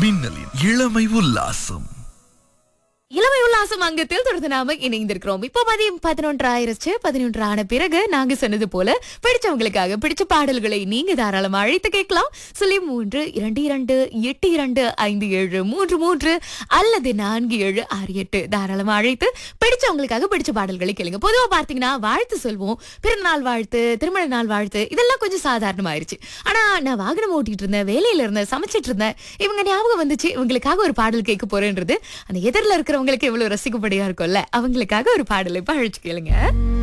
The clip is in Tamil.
மின்னலின் இளமை உல்லாசம் இளமை உல்லாசம் அங்கத்தில் தொடர்ந்து நாம இணைந்திருக்கிறோம் இப்போ மதியம் பதினொன்று ஆயிருச்சு பதினொன்று ஆன பிறகு நாங்க சொன்னது போல பிடிச்சவங்களுக்காக பிடிச்ச பாடல்களை நீங்க தாராளமா அழைத்து கேட்கலாம் சொல்லி மூன்று இரண்டு இரண்டு எட்டு இரண்டு ஐந்து ஏழு மூன்று மூன்று அல்லது நான்கு ஏழு ஆறு எட்டு தாராளமா அழைத்து பிடிச்சவங்களுக்காக பிடிச்ச பாடல்களை கேளுங்க பொதுவா பார்த்தீங்கன்னா வாழ்த்து சொல்வோம் பிறந்த நாள் வாழ்த்து திருமண நாள் வாழ்த்து இதெல்லாம் கொஞ்சம் சாதாரணமாயிருச்சு ஆனா நான் வாகனம் ஓட்டிட்டு இருந்தேன் வேலையில இருந்தேன் சமைச்சிட்டு இருந்தேன் இவங்க ஞாபகம் வந்துச்சு இவங்களுக்காக ஒரு பாடல் கேட்க போறேன்றது அந்த எதிரில் இருக்கிறவங்களுக்கு எவ்வளவு ரசிக்கப்படியா இருக்கும்ல அவங்களுக்காக ஒரு பாடல் இப்ப அழைச்சு கேளுங்க